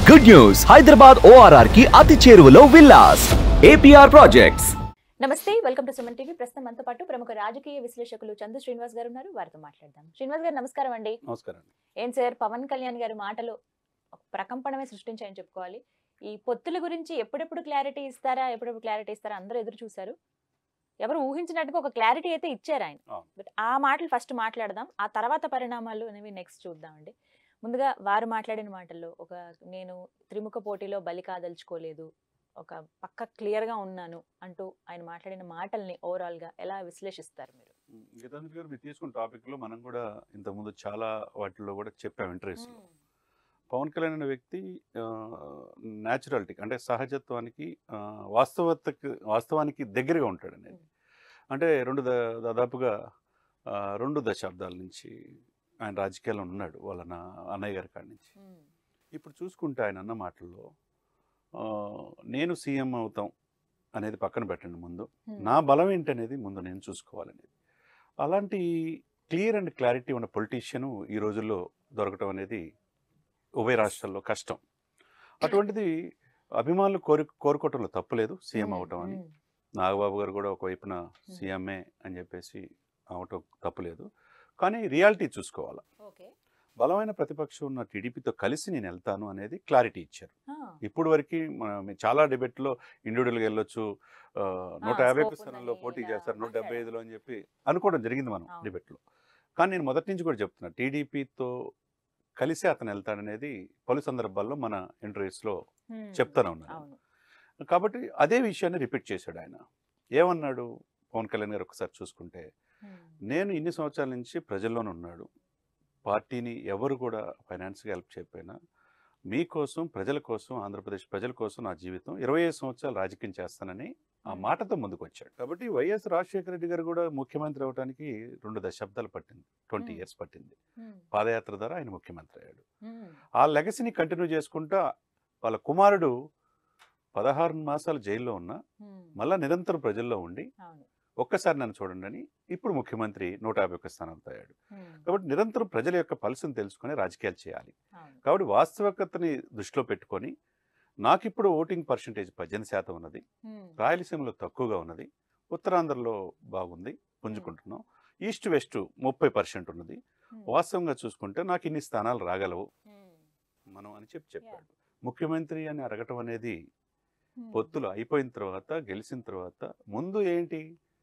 Good news Hyderabad ORR కి అతి చేరువలో విల్లాస్ ఏపీఆర్ ప్రాజెక్ట్స్ నమస్తే వెల్కమ్ టు సుమన్ టీవీ ప్రస్తుతం మనతో పాటు ప్రముఖ రాజకీయ విశ్లేషకులు చందు శ్రీనివాస్ గారు ఉన్నారు వారితో మాట్లాడదాం శ్రీనివాస్ గారు నమస్కారం అండి నమస్కారం అండి ఏం సార్ పవన్ కళ్యాణ్ గారి మాటలు ఒక ప్రకంపనమే సృష్టించాయని చెప్పుకోవాలి ఈ పొత్తుల గురించి ఎప్పుడెప్పుడు క్లారిటీ ఇస్తారా ఎప్పుడెప్పుడు క్లారిటీ ఇస్తారా అందరూ ఎదురు చూశారు ఎవరు ఊహించినట్టుగా ఒక క్లారిటీ అయితే ఇచ్చారు ఆయన అవును. బట్ ఆ మాటలు ఫస్ట్ మాట్లాడదాం ఆ తర్వాత పరిణామాలు అనేవి నెక్స్ట్ చూద్దామండి ముందుగా వారు మాట్లాడిన మాటల్లో ఒక నేను త్రిముఖ పోటీలో బలి కాదలుచుకోలేదు ఒక పక్క క్లియర్ గా ఉన్నాను అంటూ ఆయన మాట్లాడిన మాటల్ని ఓవరాల్ గా ఎలా విశ్లేషిస్తారు మీరు గీతాంజలి గారు మీరు తీసుకున్న టాపిక్ లో మనం కూడా ఇంతకుముందు చాలా వాటిల్లో కూడా చెప్పాం ఇంటర్వ్యూస్ లో పవన్ కళ్యాణ్ అనే వ్యక్తి న్యాచురాలిటీ అంటే సహజత్వానికి ఆ, వాస్తవతకి వాస్తవానికి దగ్గరగా ఉంటాడు అనేది అంటే రెండు దా- దాదాపుగా ఆ, రెండు దశాబ్దాల నుంచి ఆయన రాజకీయాల్లో ఉన్నాడు వాళ్ళ నా అన్నయ్య గారి కాడి నుంచి ఇప్పుడు చూసుకుంటే ఆయన అన్న మాటల్లో ఆ, నేను సీఎం అవుతాం అనేది పక్కన పెట్టండి ముందు నా బలం ఏంటనేది ముందు నేను చూసుకోవాలనేది అలాంటి క్లియర్ అండ్ క్లారిటీ ఉన్న పొలిటీషియన్ ఈ రోజుల్లో దొరకటం అనేది ఉభయ రాష్ట్రాల్లో కష్టం అటువంటిది అభిమానులు కోరి కోరుకోవటంలో తప్పులేదు సీఎం అవటం అని నాగబాబు గారు కూడా ఒకవైపున సీఎంఏ అని చెప్పేసి అవటం తప్పులేదు కానీ రియాలిటీ చూసుకోవాలి ఓకే బలమైన ప్రతిపక్షం ఉన్న టీడీపీతో కలిసి నేను వెళ్తాను అనేది క్లారిటీ ఇచ్చారు ఇప్పుడు వరకు మన- చాలా డిబేట్లో ఇండివిజువల్గా వెళ్ళొచ్చు ఆ, నూట ఆ, యాభై scope స్థానంలో ఉందని పోటీ ఇలా చేస్తారు నూట డెబ్బై మాట్లాడారు. ఐదులో అని చెప్పి అనుకోవడం జరిగింది మనం అవును. డిబేట్లో కానీ నేను మొదటి నుంచి కూడా చెప్తున్నా టీడీపీతో కలిసి అతను వెళ్తాడనేది పలు సందర్భాల్లో మన ఇంటర్వ్యూస్లో చెప్తానే ఉన్నాను అవును కాబట్టి అదే విషయాన్ని రిపీట్ చేశాడు ఆయన ఏమన్నాడు పవన్ కళ్యాణ్ గారు ఒకసారి చూసుకుంటే Hmm. నేను ఇన్ని సంవత్సరాల నుంచి ప్రజల్లోనే ఉన్నాడు పార్టీని ఎవరు కూడా ఫైనాన్స్గా హెల్ప్ చేయకపోయినా మీకోసం ప్రజల కోసం ఆంధ్రప్రదేశ్ ప్రజల కోసం నా జీవితం ఇరవై ఐదు సంవత్సరాలు రాజకీయం చేస్తానని ఆ Hmm. మాటతో ముందుకు వచ్చాడు కాబట్టి వైఎస్ రాజశేఖర రెడ్డి గారు కూడా ముఖ్యమంత్రి అవడానికి రెండు దశాబ్దాలు పట్టింది ట్వంటీ Hmm. ఇయర్స్ పట్టింది Hmm. పాదయాత్ర ద్వారా ఆయన ముఖ్యమంత్రి అయ్యాడు Hmm. ఆ లెగసీని కంటిన్యూ చేసుకుంటా వాళ్ళ కుమారుడు పదహారు మాసాలు జైల్లో ఉన్నా Hmm. మళ్ళా నిరంతరం ప్రజల్లో ఉండి అవును ఒక్కసారి నన్ను చూడండి అని ఇప్పుడు ముఖ్యమంత్రి నూట యాభై ఒక్క స్థానాలతో అయ్యాడు Hmm. కాబట్టి నిరంతరం ప్రజల యొక్క పల్స్ని తెలుసుకొని రాజకీయాలు చేయాలి అవును కాబట్టి వాస్తవికతని దృష్టిలో పెట్టుకొని నాకు ఇప్పుడు ఓటింగ్ పర్సంటేజ్ పద్దెనిమిది శాతం ఉన్నది Hmm. రాయలసీమలో తక్కువగా ఉన్నది ఉత్తరాంధ్రలో బాగుంది పుంజుకుంటున్నాం ఈస్ట్ వెస్ట్ ముప్పై పర్సెంట్ ఉన్నది Hmm. వాస్తవంగా చూసుకుంటే నాకు ఇన్ని స్థానాలు రాగలవు Hmm. మనం అని చెప్పి చెప్పాడు ముఖ్యమంత్రి అని అడగటం అనేది Hmm. పొత్తులు అయిపోయిన తర్వాత గెలిచిన తర్వాత ముందు ఏంటి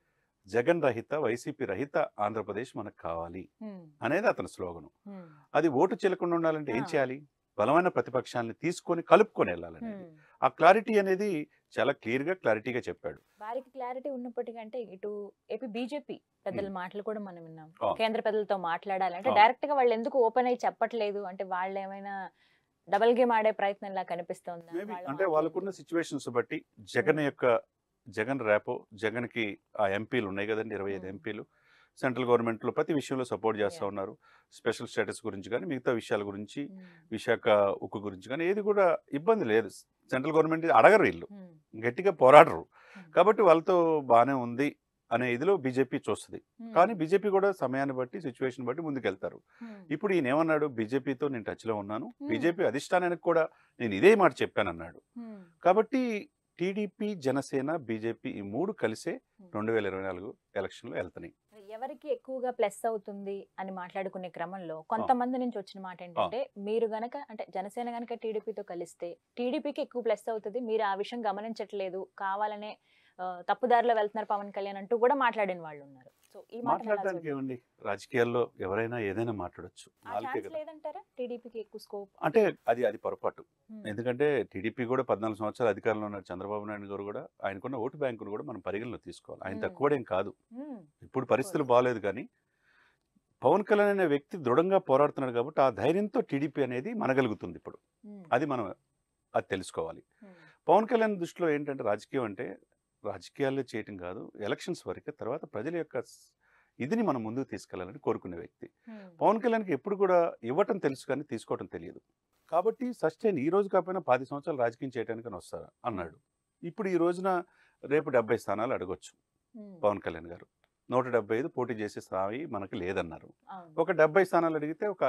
జగన్ రహిత వైసీపీ రహిత ఆంధ్రప్రదేశ్ మనకు కావాలి Hmm. అనేది అతని స్లోగను Hmm. అది ఓటు చెల్లకుండా ఉండాలంటే ఏం ఆ. చేయాలి బలమైన ప్రతిపక్షాన్ని తీసుకొని కలుపుకొని వెళ్ళాలనేది Hmm. ఆ క్లారిటీ అనేది చాలా క్లియర్ గా క్లారిటీగా చెప్పాడు వారికి క్లారిటీ ఉన్నప్పటికంటే ఇటు ఏపీ బీజేపీ పెద్దల మాటలు కూడా మనం విన్నాం ఆ. కేంద్ర పెద్దలతో మాట్లాడాలంటే ఆ. డైరెక్ట్ గా వాళ్ళు ఎందుకు ఓపెన్ అయ్యి చెప్పట్లేదు అంటే వాళ్ళు ఏమైనా డబల్ గేమ్ ఆడే ప్రయత్నం లా కనిపిస్తోందా మేబీ వాళ్ళ అంటే మాటలు వాళ్ళకున్న సిచ్యువేషన్స్ బట్టి జగన్ Hmm. యొక్క జగన్ ర్యాపో జగన్ కి ఆ ఎంపీలు ఉన్నాయి కదండి ఇరవై ఐదు Hmm. ఎంపీలు సెంట్రల్ గవర్నమెంట్ లో ప్రతి విషయంలో సపోర్ట్ చేస్తూ Yeah. ఉన్నారు స్పెషల్ స్టేటస్ గురించి కానీ మిగతా విషయాల గురించి Hmm. విశాఖ ఉక్కు గురించి కానీ ఏది కూడా ఇబ్బంది లేదు సెంట్రల్ గవర్నమెంట్ అడగరు వీళ్ళు Hmm. గట్టిగా పోరాడరు Hmm. కాబట్టి వాళ్ళతో బాగానే ఉంది అనే ఇదిలో బీజేపీ చూస్తుంది Hmm. కానీ బీజేపీ కూడా సమయాన్ని బట్టి సిచ్యువేషన్ బట్టి ముందుకెళ్తారు Hmm. ఇప్పుడు ఈయన ఏమన్నాడు బీజేపీతో నేను టచ్లో ఉన్నాను Hmm. బీజేపీ అధిష్టానానికి కూడా నేను ఇదే మాట చెప్పానన్నాడు Hmm. కాబట్టి టీడీపీ జనసేన బీజేపీ ఈ మూడు కలిసే Hmm. రెండు వేల ఇరవై నాలుగు ఎలక్షన్లో వెళ్తున్నాయి ఎవరికి ఎక్కువగా ప్లస్ అవుతుంది అని మాట్లాడుకునే క్రమంలో కొంతమంది నుంచి వచ్చిన మాట ఏంటంటే మీరు గనక అంటే జనసేన గనక టీడీపీతో కలిస్తే టీడీపీకి ఎక్కువ ప్లస్ అవుతుంది మీరు ఆ విషయం గమనించట్లేదు కావాలనే ఆ, తప్పుదారిలో వెళ్తున్నారు పవన్ కళ్యాణ్ అంటూ కూడా మాట్లాడిన వాళ్ళు ఉన్నారు సో ఈ మాట మాట్లాడడానికి ఏమండి రాజకీయాల్లో ఎవరైనా ఏదైనా మాట్లాడొచ్చు నాలుగే ఛాన్స్ కదా లేదంటారా టీడీపీకి ఎక్కువ స్కోప్ అంటే అది అది పొరపాటు ఎందుకంటే టీడీపీ కూడా పద్నాలుగు సంవత్సరాలు అధికారంలో ఉన్న చంద్రబాబు నాయుడు గారు కూడా ఆయనకున్న ఓటు బ్యాంకును కూడా మనం పరిగణలో తీసుకోవాలి ఆయన Hmm. తక్కువడేం కాదు ఇప్పుడు పరిస్థితులు బాగాలేదు కానీ పవన్ కళ్యాణ్ అనే వ్యక్తి దృఢంగా పోరాడుతున్నాడు కాబట్టి ఆ ధైర్యంతో టీడీపీ అనేది మనగలుగుతుంది ఇప్పుడు అది మనం అది తెలుసుకోవాలి పవన్ కళ్యాణ్ దృష్టిలో ఏంటంటే రాజకీయం అంటే రాజకీయాల్లో చేయటం కాదు ఎలక్షన్స్ వరకే తర్వాత ప్రజల యొక్క స్- ఇదిని మనం ముందుకు తీసుకెళ్లాలని కోరుకునే వ్యక్తి పవన్ కళ్యాణ్కి ఎప్పుడు కూడా ఇవ్వటం తెలుసు కానీ తీసుకోవటం తెలియదు కాబట్టి సస్టైన్ ఈ రోజు కాకపోయినా పది సంవత్సరాలు రాజకీయం చేయడానికి వస్తారు అన్నాడు ఇప్పుడు ఈ రోజున రేపు డెబ్బై స్థానాలు అడగొచ్చు పవన్ కళ్యాణ్ గారు నూట డెబ్బై ఐదు పోటీ చేసే స్థాయి మనకు లేదన్నారు ఒక డెబ్బై స్థానాలు అడిగితే ఒక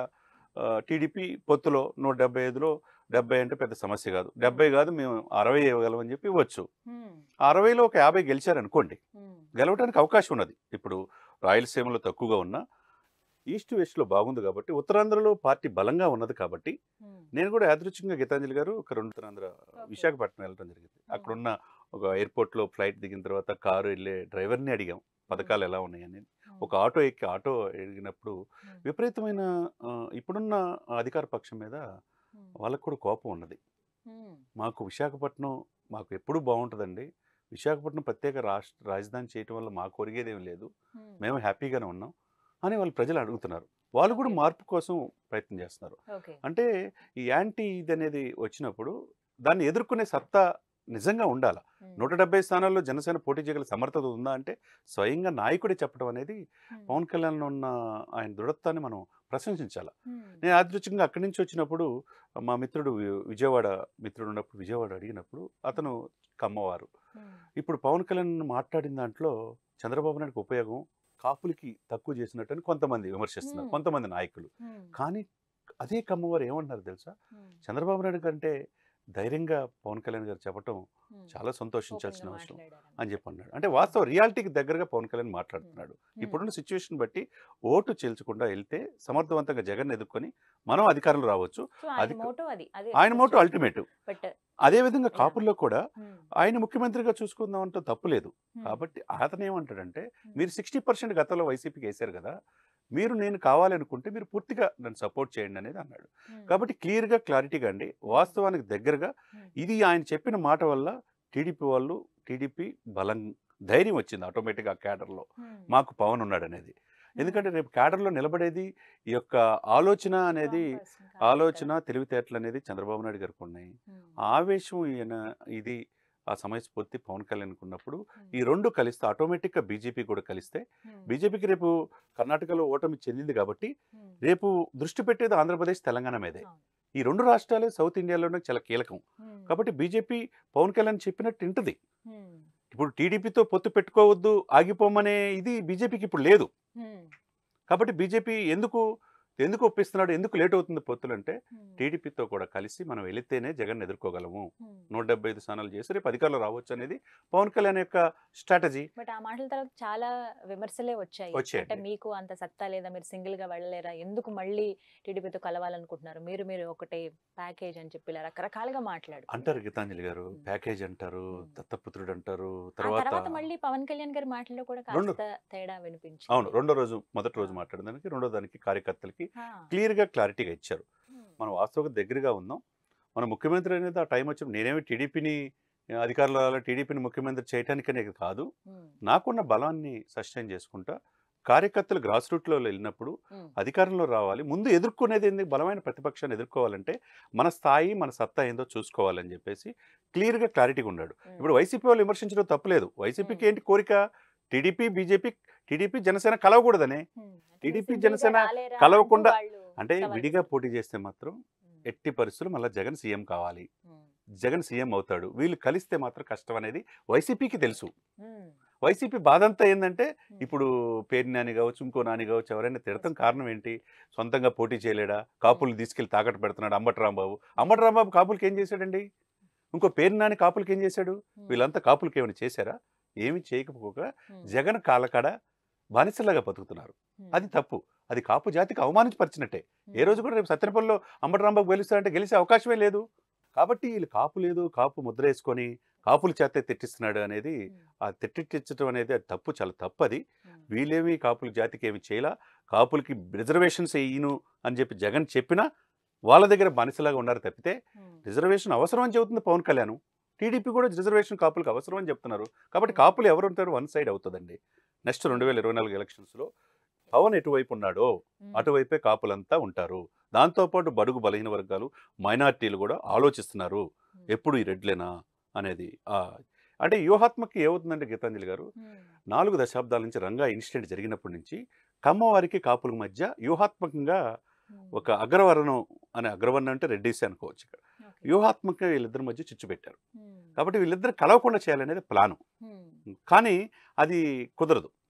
టీడీపీ పొత్తులో నూట డెబ్బై ఐదులో డెబ్బై అంటే పెద్ద సమస్య కాదు డెబ్బై కాదు మేము అరవై ఇవ్వగలం అని చెప్పి ఇవ్వచ్చు ఉమ్, ఆ అరవైలో ఒక యాభై గెలిచారనుకోండి ఉమ్, గెలవడానికి అవకాశం ఉన్నది ఇప్పుడు రాయలసీమలో తక్కువగా ఉన్న ఈస్ట్ వెస్ట్లో బాగుంది కాబట్టి ఉత్తరాంధ్రలో పార్టీ బలంగా ఉన్నది కాబట్టి ఉమ్, నేను కూడా యాదృచ్ఛికంగా గీతాంజలి గారు ఒక రెండు ఉత్తరాంధ్ర విశాఖపట్నం వెళ్ళడం జరిగింది అక్కడ ఉన్న ఒక ఎయిర్పోర్ట్లో ఫ్లైట్ దిగిన తర్వాత కారు వెళ్ళే డ్రైవర్ని అడిగాం పథకాలు ఎలా ఉన్నాయని ఉమ్, ఒక ఆటో ఎక్కి ఆటో ఎదిగినప్పుడు ఉమ్, విపరీతమైన ఆ, ఇప్పుడున్న అధికార పక్షం మీద ఉమ్, వాళ్ళకు కూడా కోపం ఉన్నది ఉమ్, మాకు విశాఖపట్నం మాకు ఎప్పుడు బాగుంటుందండి విశాఖపట్నం ప్రత్యేక రాష్ట్ర రాజధాని చేయటం వల్ల మాకు ఒరిగేదేం లేదు ఉమ్, మేము హ్యాపీగానే ఉన్నాం అని వాళ్ళు ప్రజలు అడుగుతున్నారు వాళ్ళు కూడా Okay. మార్పు కోసం ప్రయత్నం చేస్తున్నారు ఓకే అంటే ఈ యాంటీ ఇది అనేది వచ్చినప్పుడు దాన్ని ఎదుర్కొనే సత్తా నిజంగా ఉండాలి ఉమ్, నూట డెబ్బై స్థానాల్లో జనసేన పోటీ చేయగల సమర్థత ఉందా అంటే స్వయంగా నాయకుడే చెప్పడం అనేది ఉమ్, పవన్ కళ్యాణ్ ఉన్న ఆయన దృఢత్వాన్ని మనం ప్రశంసించాలి ఉమ్, నేను యాదృచ్ఛికంగా అక్కడి నుంచి వచ్చినప్పుడు మా మిత్రుడు వి- విజయవాడ మిత్రుడు ఉన్నప్పుడు విజయవాడ అడిగినప్పుడు అతను కమ్మవారు ఉమ్, ఇప్పుడు పవన్ కళ్యాణ్ మాట్లాడిన దాంట్లో చంద్రబాబు నాయుడుకి ఉపయోగం కాపులకి తక్కువ చేసినట్టు కొంతమంది విమర్శిస్తున్నారు Hmm. కొంతమంది నాయకులు ఉమ్, కానీ అదే కమ్మవారు ఏమంటున్నారు తెలుసా ఉమ్, చంద్రబాబు నాయుడు కంటే ధైర్యంగా పవన్ కళ్యాణ్ గారు చెప్పడం ఉమ్, చాలా సంతోషించాల్సిన ఓపెన్గా అవసరం మాట్లాడారని. అని చెప్పి అన్నాడు అంటే వాస్తవ రియాలిటీకి దగ్గరగా పవన్ కళ్యాణ్ మాట్లాడుతున్నాడు ఉమ్, ఇప్పుడున్న సిచ్యువేషన్ బట్టి ఓటు చేల్చకుండా వెళ్తే సమర్థవంతంగా జగన్ ఎదుర్కొని మనం అధికారంలో రావచ్చు సో ఆయన అది- మోటో అది అదే ఆయన మోటు అల్టిమేట్ బట్ అదే విధంగా కాపుల్లో కూడా ఉమ్, ఆయన ముఖ్యమంత్రిగా చూసుకుందాం అంటే తప్పులేదు ఉమ్, కాబట్టి అతను ఏమంటాడంటే ఉమ్, మీరు సిక్స్టీ పర్సెంట్ గతంలో వైసీపీకి వేశారు కదా మీరు నేను కావాలనుకుంటే మీరు పూర్తిగా నన్ను సపోర్ట్ చేయండి అనేది అన్నాడు ఉమ్, కాబట్టి క్లియర్గా క్లారిటీగా అండి వాస్తవానికి దగ్గరగా ఉమ్, ఇది ఆయన చెప్పిన మాట వల్ల టీడీపీ వాళ్ళు టీడీపీ బలం ధైర్యం వచ్చింది ఆటోమేటిక్గా క్యాడర్లో ఉమ్, మాకు పవన్ ఉన్నాడు అనేది ఎందుకంటే రేపు క్యాడర్లో నిలబడేది ఈ యొక్క ఆలోచన అనేది strong person కావాలి ఆలోచన కదా. తెలివితేటలు అనేది చంద్రబాబు నాయుడు గారికి ఉన్నాయి ఉమ్, ఆవేశం ఈయన ఇది ఆ సమయస్ఫూర్తి పవన్ కళ్యాణ్కి ఉన్నప్పుడు ఉమ్, ఈ రెండు కలిస్తే ఆటోమేటిక్గా బీజేపీ కూడా కలిస్తే ఉమ్, బీజేపీకి రేపు కర్ణాటకలో ఓటమి చెందింది కాబట్టి ఉమ్, రేపు దృష్టి పెట్టేది ఆంధ్రప్రదేశ్ తెలంగాణ మీదే అవును. ఈ రెండు రాష్ట్రాలే సౌత్ ఇండియాలోనే చాలా కీలకం ఉమ్, కాబట్టి బీజేపీ పవన్ కళ్యాణ్ చెప్పినట్టు ఇంటది ఉమ్, ఇప్పుడు టీడీపీతో పొత్తు పెట్టుకోవద్దు ఆగిపోమనే ఇది బీజేపీకి ఇప్పుడు లేదు ఉమ్, కాబట్టి బీజేపీ ఎందుకు ఎందుకు ఒప్పిస్తున్నాడు ఎందుకు లేట్ అవుతుంది పొత్తులు అంటే ఉమ్, టీడీపీతో కూడా కలిసి మనం వెళితేనే జగన్ ఎదుర్కోగలము ఉమ్. నూట డెబ్బై ఐదు స్థానాలు చేసి రేపు అధికారంలో రావచ్చు అనేది పవన్ కళ్యాణ్ యొక్క స్ట్రాటజీ బట్ ఆ మాటల తర్వాత చాలా విమర్శలే వచ్చాయి వచ్చాయండి. అంటే మీకు అంత సత్తా లేదా మీరు సింగిల్ గా వెళ్ళలేరా ఎందుకు మళ్ళీ టీడీపీతో కలవాలనుకుంటున్నారు మీరు మీరు ఒకటే ప్యాకేజ్ అని చెప్పి ఇలా రకరకాలుగా మాట్లాడు అంటారు గీతాంజలి గారు మ్మ్. ప్యాకేజ్ అంటారు మ్మ్. దత్తపుత్రుడు అంటారు ఆ తర్వాత తర్వాత మళ్ళీ పవన్ కళ్యాణ్ గారి మాటల్లో కూడా రెండు- కాస్త తేడా వినిపించింది అవును రెండో రోజు మొదటి రోజు మాట్లాడడానికి రెండో దానికి కార్యకర్తలకి ఆ, క్లియర్ గా క్లారిటీగా ఇచ్చారు ఉమ్, మనం వాస్తవంగా దగ్గరగా ఉందాం మన ముఖ్యమంత్రి అనేది ఆ టైం వచ్చినప్పుడు నేనేమి టీడీపీని అధికారంలో టీడీపీని ముఖ్యమంత్రి చేయటానికి అనేది కాదు ఉమ్, నాకున్న బలాన్ని సస్టైన్ చేసుకుంటా కార్యకర్తలు గ్రాస్ రూట్లో వెళ్ళినప్పుడు ఉమ్, అధికారంలో రావాలి ముందు ఎదుర్కొనేది ఏంది బలమైన ప్రతిపక్షాన్ని ఎదుర్కోవాలంటే మన స్థాయి మన సత్తా ఏందో చూసుకోవాలని చెప్పేసి క్లియర్గా క్లారిటీగా ఉన్నాడు ఉమ్, ఇప్పుడు వైసీపీ వాళ్ళు విమర్శించడం తప్పలేదు వైసీపీకి మ్మ్. ఏంటి కోరిక టీడీపీ బీజేపీ టీడీపీ జనసేన కలవకూడదనే ఉమ్, అంటే టీడీపీ సింగిల్ గా జనసేన రాలేరా అంటూ కలవకుండా- వాళ్ళు అంటే సవాల్ విడిగా చేశారు. పోటీ చేస్తే మాత్రం ఉమ్, ఎట్టి పరిస్థితులు మళ్ళీ జగన్ సీఎం కావాలి ఉమ్, జగన్ సీఎం అవుతాడు వీళ్ళు కలిస్తే మాత్రం కష్టం అనేది వైసీపీకి తెలుసు ఉమ్, వైసీపీ బాధ అంతా ఏంటంటే ఉమ్, ఇప్పుడు పేరు నాని కావచ్చు ఇంకో నాని కావచ్చు ఎవరైనా తిడతాం కారణం ఏంటి సొంతంగా పోటీ చేయలేడా కాపులు తీసుకెళ్లి తాకట్టు పెడుతున్నాడు అంబటి రాంబాబు అంబటి రాంబాబు కాపులకి ఏం చేశాడండి ఇంకో పేరు నాని కాపులకి ఏం చేశాడు ఉమ్, వీళ్ళంతా కాపులకి ఏమైనా చేశారా ఏమి చేయకపోక ఉమ్, జగన్ కాళ్ళకాడ బానిసలాగా బతుకుతున్నారు ఉమ్, అది తప్పు అది కాపు జాతికి అవమానించపరిచినట్టే ఏ ఉమ్, రోజు కూడా రేపు సత్యనపల్లిలో అంబటి రాంబాబు గెలుస్తాడంటే గెలిచే అవకాశమే లేదు కాబట్టి వీళ్ళు కాపు లేదు కాపు ముద్ర వేసుకొని కాపుల చేతే తిట్టిస్తున్నాడు అనేది ఉమ్, ఆ తిట్టించడం అనేది అది తప్పు చాలా తప్పు అది ఉమ్, వీళ్ళేమి కాపుల జాతికి ఏమి చేయలా కాపులకి రిజర్వేషన్స్ వేయను అని చెప్పి జగన్ చెప్పినా వాళ్ళ దగ్గర బానిసలాగా ఉన్నారు తప్పితే ఉమ్, రిజర్వేషన్ అవసరం అని చెబుతుంది పవన్ కళ్యాణ్ టీడీపీ కూడా రిజర్వేషన్ కాపులకు అవసరం అని చెప్తున్నారు కాబట్టి Hmm. కాపులు ఎవరు ఉంటారు వన్ సైడ్ అవుతుందండి నెక్స్ట్ రెండు వేల ఇరవై నాలుగు ఎలక్షన్స్లో పవన్ ఎటువైపు ఉన్నాడో ఉమ్, అటువైపే కాపులంతా ఉంటారు దాంతోపాటు బడుగు బలహీన వర్గాలు మైనార్టీలు కూడా ఆలోచిస్తున్నారు ఉమ్, ఎప్పుడు ఈ రెడ్లేనా అనేది ఆ, అంటే వ్యూహాత్మక ఏమవుతుందంటే గీతాంజలి గారు ఉమ్, నాలుగు దశాబ్దాల నుంచి రంగా ఇన్సిడెంట్ జరిగినప్పటి నుంచి కమ్మవారికి కాపుల మధ్య వ్యూహాత్మకంగా ఉమ్, ఒక అగ్రవర్ణం అనే అగ్రవర్ణం అంటే రెడ్డిసే అనుకోవచ్చు ఇక్కడ ఓకే. వ్యూహాత్మకంగా వీళ్ళిద్దరి మధ్య చిచ్చు పెట్టారు ఉమ్, కాబట్టి వీళ్ళిద్దరు కలవకుండా చేయాలనేది ప్లాను ఉమ్, కానీ అది కుదరదు ఉమ్,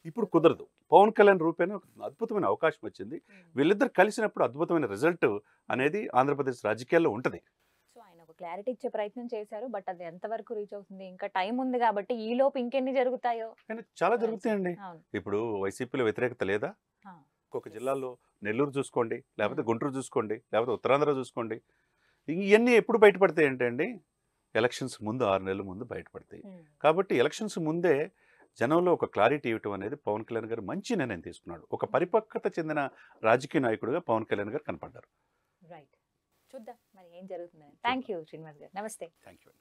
ఇప్పుడు కుదరదు పవన్ కళ్యాణ్ రూపేణ ఒక అద్భుతమైన అవకాశం వచ్చింది వీళ్ళిద్దరు కలిసినప్పుడు అద్భుతమైన రిజల్ట్ అనేది ఆంధ్రప్రదేశ్ రాజకీయాల్లో ఉంటుంది సో ఆయన ఒక క్లారిటీ ఇచ్చే ప్రయత్నం చేశారు బట్ అది ఎంతవరకు రీచ్ అవుతుంది ఇంకా టైం ఉంది కాబట్టి ఈ లోపు ఇంకెన్ని జరుగుతాయో కానీ చాలా జరుగుతాయండి అవును ఇప్పుడు వైసీపీలో వ్యతిరేకత లేదా ఆ. ఒక్కొక్క జిల్లాలో నెల్లూరు చూసుకోండి లేకపోతే గుంటూరు చూసుకోండి లేకపోతే ఉత్తరాంధ్ర చూసుకోండి ఇవన్నీ ఎప్పుడు బయటపడతాయి అంటే అండి ఎలక్షన్స్ ముందు ఆరు నెలల ముందు బయటపడతాయి ఉమ్. కాబట్టి ఎలక్షన్స్ ముందే జనంలో ఒక క్లారిటీ ఇవ్వటం అనేది పవన్ కళ్యాణ్ గారు మంచి నిర్ణయం తీసుకున్నాడు ఒక పరిపక్వత చెందిన రాజకీయ నాయకుడిగా పవన్ కళ్యాణ్ గారు కనపడ్డారు రైట్ చూద్దాం మరి ఏం జరుగుతుందని థ్యాంక్ యూ శ్రీనివాస్ గారు నమస్తే థ్యాంక్ యూ